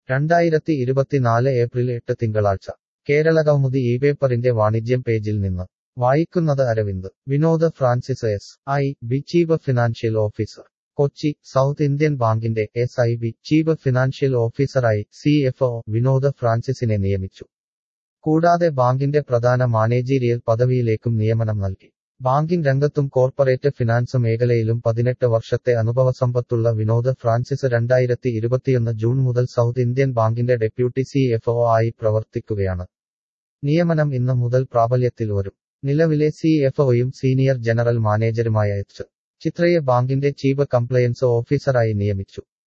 രണ്ടായിരത്തി ഇരുപത്തിനാല് ഏപ്രിൽ എട്ട് തിങ്കളാഴ്ച കേരളകൗമുദി ഈ പേപ്പറിന്റെ വാണിജ്യം പേജിൽ നിന്ന് വായിക്കുന്നത് Aravind Vinod Francis S I B chief financial officer Kochi South Indian ബാങ്കിന്റെ S I B chief financial ഓഫീസറായി സി എഫ് ഒ വിനോദ് ഫ്രാൻസിസിനെ നിയമിച്ചു കൂടാതെ ബാങ്കിന്റെ പ്രധാന മാനേജീരിയൽ പദവിയിലേക്കും നിയമനം നൽകി ബാങ്കിംഗ് രംഗത്തും കോർപ്പറേറ്റ് ഫിനാൻസ് മേഖലയിലും പതിനെട്ട് വർഷത്തെ അനുഭവസമ്പത്തുള്ള വിനോദ് ഫ്രാൻസിസ് രണ്ടായിരത്തി ഇരുപത്തിയൊന്ന് ജൂൺ മുതൽ സൗത്ത് ഇന്ത്യൻ ബാങ്കിന്റെ ഡെപ്യൂട്ടി സി എഫ് ഒ ആയി പ്രവർത്തിക്കുകയാണ് നിയമനം ഇന്ന് മുതൽ പ്രാബല്യത്തിൽ വരും നിലവിലെ സി എഫ് ഒയും സീനിയർ ജനറൽ മാനേജരുമായ എച്ച് ചിത്രയെ ബാങ്കിന്റെ ചീഫ് കംപ്ലയൻസ് ഓഫീസറായി നിയമിച്ചു